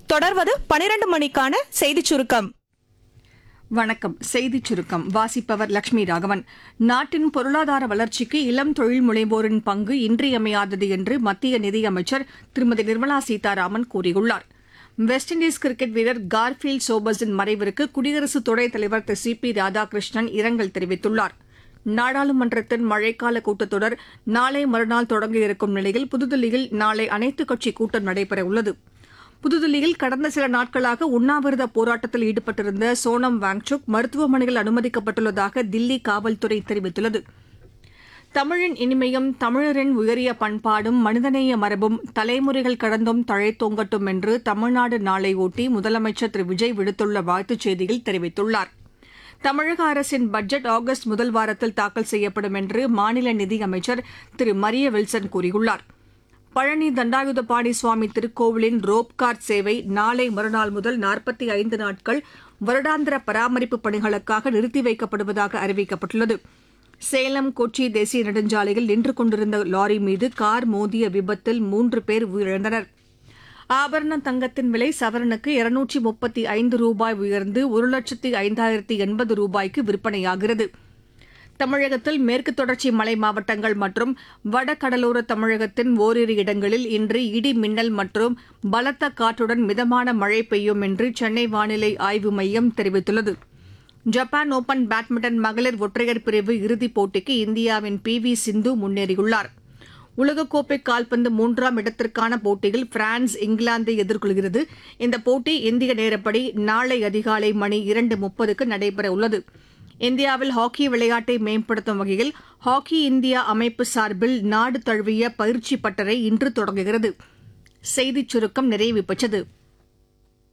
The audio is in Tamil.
தொடர்வது பனிரெண்டு மணிக்கான செய்திச் சுருக்கம் வணக்கம் செய்திச் சுருக்கம் வாசிப்பவர் லட்சுமி ராகவன் நாட்டின் பொருளாதார வளர்ச்சிக்கு இளம் தொழில் முனைவோரின் பங்கு இன்றியமையாதது என்று மத்திய நிதியமைச்சர் திருமதி நிர்மலா சீதாராமன் கூறியுள்ளார் வெஸ்ட் இண்டீஸ் கிரிக்கெட் வீரர் கார்ஃபீல்ட் சோபர்ஸின் மறைவிற்கு குடியரசு துணைத் தலைவர் திரு சி பி ராதாகிருஷ்ணன் இரங்கல் தெரிவித்துள்ளார் நாடாளுமன்றத்தின் மழைக்கால கூட்டத்தொடர் நாளை மறுநாள் தொடங்க இருக்கும் நிலையில் புதுதில்லியில் நாளை அனைத்துக் கட்சி கூட்டம் நடைபெறவுள்ளது புதுதில்லியில் கடந்த சில நாட்களாக உண்ணாவிரத போராட்டத்தில் ஈடுபட்டிருந்த சோனம் வாங்சுக் மருத்துவமனையில் அனுமதிக்கப்பட்டுள்ளதாக தில்லி காவல்துறை தெரிவித்துள்ளது தமிழின் இனிமையும் தமிழரின் உயரிய பண்பாடும் மனிதநேய மரபும் தலைமுறைகள் கடந்தும் தழைத்தோங்கட்டும் என்று தமிழ்நாடு நாளை ஒட்டி முதலமைச்சர் திரு விஜய் விடுத்துள்ள வாழ்த்துச் செய்தியில் தெரிவித்துள்ளார் தமிழக அரசின் பட்ஜெட் ஆகஸ்ட் முதல் வாரத்தில் தாக்கல் செய்யப்படும் என்று மாநில நிதியமைச்சர் திரு மரிய வில்சன் கூறியுள்ளார் பழனி தண்டாயுதபாணி சுவாமி திருக்கோவிலின் ரோப்கார் சேவை நாளை மறுநாள் முதல் நாற்பத்தி ஐந்து நாட்கள் வருடாந்திர பராமரிப்பு பணிகளுக்காக நிறுத்தி வைக்கப்படுவதாக அறிவிக்கப்பட்டுள்ளது சேலம் கொச்சி தேசிய நெடுஞ்சாலையில் நின்று கொண்டிருந்த லாரி மீது கார் மோதிய விபத்தில் மூன்று பேர் உயிரிழந்தனர் ஆபரண தங்கத்தின் விலை சவரனுக்கு இருநூற்றி முப்பத்தி ஐந்து ரூபாய் உயர்ந்து ஒரு லட்சத்தி ஐந்தாயிரத்தி எண்பது ரூபாய்க்கு விற்பனையாகிறது தமிழகத்தில் மேற்கு தொடர்ச்சி மலை மாவட்டங்கள் மற்றும் வடகடலோர தமிழகத்தின் ஓரிரு இடங்களில் இன்று இடி மின்னல் மற்றும் பலத்த காற்றுடன் மிதமான மழை பெய்யும் என்று சென்னை வானிலை ஆய்வு மையம் தெரிவித்துள்ளது ஜப்பான் ஓபன் பேட்மிண்டன் மகளிர் ஒற்றையர் பிரிவு இறுதிப் போட்டிக்கு இந்தியாவின் பி வி சிந்து முன்னேறியுள்ளார் உலகக்கோப்பை கால்பந்து மூன்றாம் இடத்திற்கான போட்டியில் பிரான்ஸ் இங்கிலாந்தை எதிர்கொள்கிறது இந்த போட்டி இந்திய நேரப்படி நாளை அதிகாலை மணி இரண்டு முப்பதுக்கு நடைபெற உள்ளது இந்தியாவில் ஹாக்கி விளையாட்டை மேம்படுத்தும் வகையில் ஹாக்கி இந்தியா அமைப்பு சார்பில் நாடு தழுவிய பயிற்சி பட்டறை இன்று தொடங்குகிறது செய்திச் சுருக்கம் நிறைவு பெற்றது